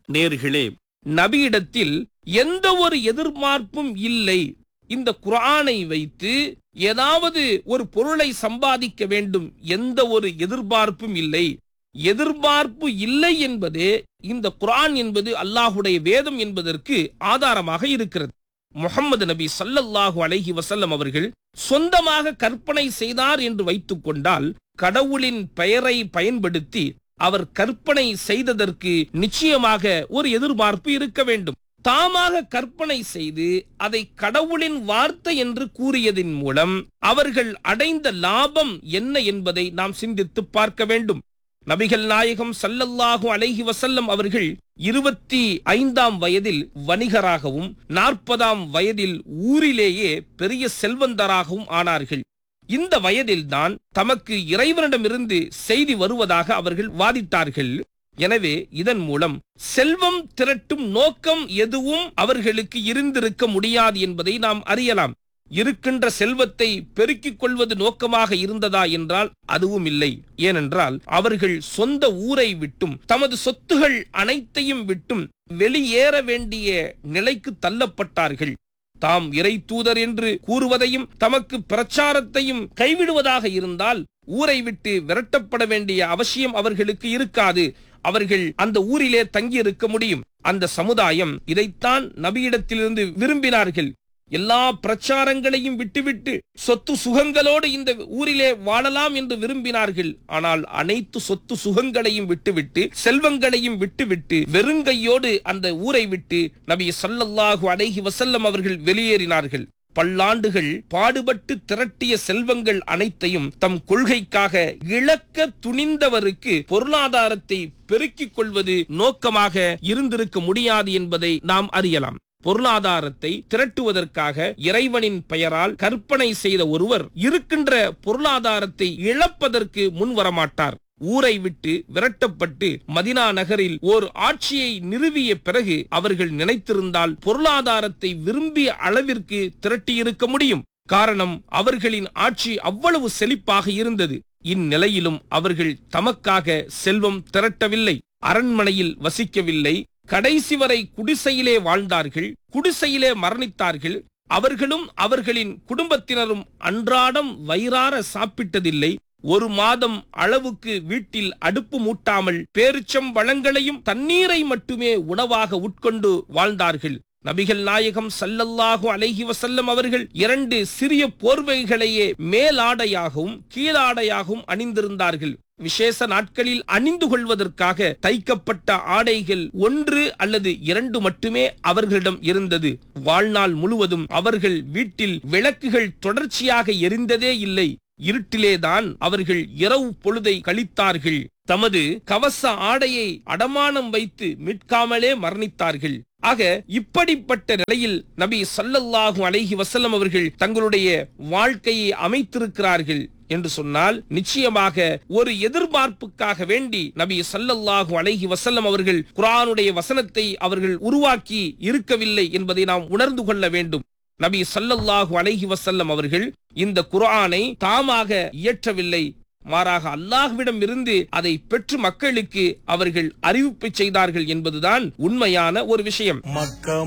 நேர்களே நபியிடத்தில் எந்த ஒரு எதிர்பார்ப்பும் இல்லை இந்த குர்ஆனை வைத்து ஏதாவது ஒரு பொருளை சம்பாதிக்க வேண்டும் எந்த ஒரு எதிர்பார்ப்பும் இல்லை எதிர்பார்ப்பு இல்லை என்பதே இந்த குர்ஆன் என்பது அல்லாஹுடைய வேதம் என்பதற்கு ஆதாரமாக இருக்கிறது முகமது நபி ஸல்லல்லாஹு அலைஹி வஸல்லம் அவர்கள் சொந்தமாக கற்பனை செய்தார் என்று வைத்துக் கொண்டால் கடவுளின் பெயரை பயன்படுத்தி அவர் கற்பனை செய்ததற்கு நிச்சயமாக ஒரு எதிர்பார்ப்பு இருக்க வேண்டும் தாமாக கற்பனை செய்து அதை கடவுளின் வார்த்தை என்று கூறியதின் மூலம் அவர்கள் அடைந்த லாபம் என்ன என்பதை நாம் சிந்தித்து பார்க்க வேண்டும் நபிகள் நாயகம் ஸல்லல்லாஹு அலைஹி வஸல்லம் அவர்கள் இருபத்தி ஐந்தாம் வயதில் வணிகராகவும் நாற்பதாம் வயதில் ஊரிலேயே பெரிய செல்வந்தராகவும் ஆனார்கள் இந்த வயதில்தான் தமக்கு இறைவனிடமிருந்து செய்தி வருவதாக அவர்கள் வாதிட்டார்கள் எனவே இதன் மூலம் செல்வம் திரட்டும் நோக்கம் எதுவும் அவர்களுக்கு இருந்திருக்க முடியாது என்பதை நாம் அறியலாம் இருக்கின்ற செல்வத்தை பெருக்கிக் கொள்வது நோக்கமாக இருந்ததா என்றால் அதுவும் இல்லை ஏனென்றால் அவர்கள் சொந்த ஊரை விட்டும் தமது சொத்துகள் அனைத்தையும் விட்டும் வெளியேற வேண்டிய நிலைக்கு தள்ளப்பட்டார்கள் தாம் இறை தூதர் என்று கூறுவதையும் தமக்கு பிரச்சாரத்தையும் கைவிடுவதாக இருந்தால் ஊரை விட்டு விரட்டப்பட வேண்டிய அவசியம் அவர்களுக்கு இருக்காது அவர்கள் அந்த ஊரிலே தங்கியிருக்க முடியும் அந்த சமுதாயம் இதைத்தான் நபியிடத்திலிருந்து விரும்பினார்கள் எல்லா பிரச்சாரங்களையும் விட்டுவிட்டு சொத்து சுகங்களோடு இந்த ஊரிலே வாழலாம் என்று விரும்பினார்கள் ஆனால் அனைத்து சொத்து சுகங்களையும் விட்டுவிட்டு செல்வங்களையும் விட்டுவிட்டு வெறுங்கையோடு அந்த ஊரை விட்டு நபி ஸல்லல்லாஹு அலைஹி வஸல்லம் அவர்கள் வெளியேறினார்கள் பல்லாண்டுகள் பாடுபட்டு திரட்டிய செல்வங்கள் அனைத்தையும் தம் கொள்கைக்காக இழக்க துணிந்தவருக்கு பொருளாதாரத்தை பெருக்கிக் கொள்வது நோக்கமாக இருந்திருக்க முடியாது என்பதை நாம் அறியலாம் பொருளாதாரத்தை திரட்டுவதற்காக இறைவனின் பெயரால் கற்பனை செய்த ஒருவர் இருக்கின்ற பொருளாதாரத்தை இழப்பதற்கு முன்வரமாட்டார் ஊரை விட்டு விரட்டப்பட்டு மதினா நகரில் ஓர் ஆட்சியை நிறுவிய பிறகு அவர்கள் நினைத்திருந்தால் பொருளாதாரத்தை விரும்பிய அளவிற்கு திரட்டியிருக்க முடியும் காரணம் அவர்களின் ஆட்சி அவ்வளவு செழிப்பாக இருந்தது இந்நிலையிலும் அவர்கள் தமக்காக செல்வம் திரட்டவில்லை அரண்மனையில் வசிக்கவில்லை கடைசி வரை குடிசையிலே வாழ்ந்தார்கள் குடிசையிலே மரணித்தார்கள் அவர்களும் அவர்களின் குடும்பத்தினரும் அன்றாடம் வயிறார சாப்பிட்டதில்லை ஒரு மாதம் அளவுக்கு வீட்டில் அடுப்பு மூட்டாமல் பேரிச்சம் வளங்களையும் தண்ணீரை மட்டுமே உணவாக உட்கொண்டு வாழ்ந்தார்கள் நபிகள் நாயகம் சல்லல்லாஹு அலைஹி வசல்லம் அவர்கள் இரண்டு சிறிய போர்வைகளையே மேலாடையாகவும் கீழாடையாகவும் அணிந்திருந்தார்கள் விசேஷ நாட்களில் அணிந்து கொள்வதற்காக தைக்கப்பட்ட ஆடைகள் ஒன்று அல்லது இரண்டு மட்டுமே அவர்களிடம் இருந்தது வாழ்நாள் முழுவதும் அவர்கள் வீட்டில் விளக்குகள் தொடர்ச்சியாக எரிந்ததே இல்லை இருட்டிலேதான் அவர்கள் இரவு பொழுதை கழித்தார்கள் தமது கவச ஆடையை அடமானம் வைத்து மீட்காமலே மரணித்தார்கள் ஆக இப்படிப்பட்ட நிலையில் நபி ஸல்லல்லாஹு அலைஹி வஸல்லம் அவர்கள் தங்களுடைய வாழ்க்கையை அமைத்திருக்கிறார்கள் என்று சொன்னால் நிச்சயமாக ஒரு எதிர்பார்ப்புக்காக வேண்டி நபி ஸல்லல்லாஹு அலைஹி வஸல்லம் அவர்கள் குர்ஆனுடைய வசனத்தை அவர்கள் உருவாக்கி இருக்கவில்லை என்பதை நாம் உணர்ந்து கொள்ள வேண்டும் நபி ஸல்லல்லாஹு அலைஹி வஸல்லம் அவர்கள் இந்த குர்ஆனை தாமாக இயற்றவில்லை மாறாக அல்லாஹ்விடம் இருந்து அதை பெற்று மக்களுக்கு அவர்கள் அறிவிப்பு செய்தார்கள் என்பதுதான் உண்மையான ஒரு விஷயம் மக்க